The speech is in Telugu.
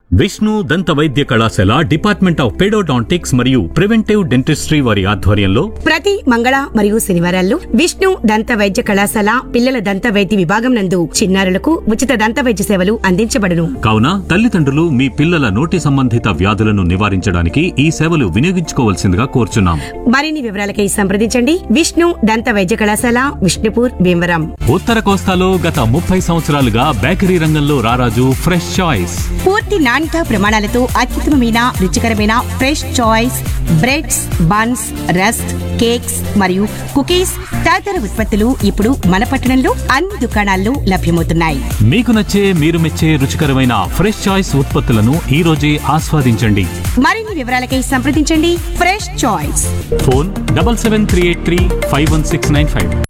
విష్ణు దంత వైద్య కళాశాల డిపార్ట్మెంట్ ఆఫ్ పెడోడాంటిక్స్ మరియు ప్రివెంటివ్ డెంటిస్ట్రీ వారి ఆధ్వర్యంలో ప్రతి మంగళ మరియు శనివారాల్లో విష్ణు దంత వైద్య కళాశాల పిల్లల దంత వైద్య విభాగం నందు చిన్నారులకు ఉచిత దంత వైద్య సేవలు అందించబడును కావున తల్లిదండ్రులు మీ పిల్లల నోటి సంబంధిత వ్యాధులను నివారించడానికి ఈ సేవలు వినియోగించుకోవాల్సిందిగా కోరుచున్నాం మరిన్ని వివరాలకై సంప్రదించండి విష్ణు దంత వైద్య కళాశాల విష్ణుపూర్ భీమవరం ఉత్తర కోస్తాలో గత ముప్పై సంవత్సరాలుగా బేకరీ రంగంలో రారాజు ఫ్రెష్ చాయిస్ పూర్తి నాణ్యత ప్రమాణాలతో అత్యుత్తమమైన రుచికరమైన fresh choice breads buns rusk cakes మరియు కుకీస్ తదితర ఉత్పత్తులు ఇప్పుడు మన పట్టణంలో అన్ని దుకాణాల్లో లభ్యమవుతున్నాయి మీకు నచ్చే మీరు మెచ్చే రుచికరమైన ఫ్రెష్ చాయిస్ ఉత్పత్తులను ఈ రోజే ఆస్వాదించండి మరిన్ని వివరాలకై సంప్రదించండి fresh choice phone double seven three eight three five one six nine five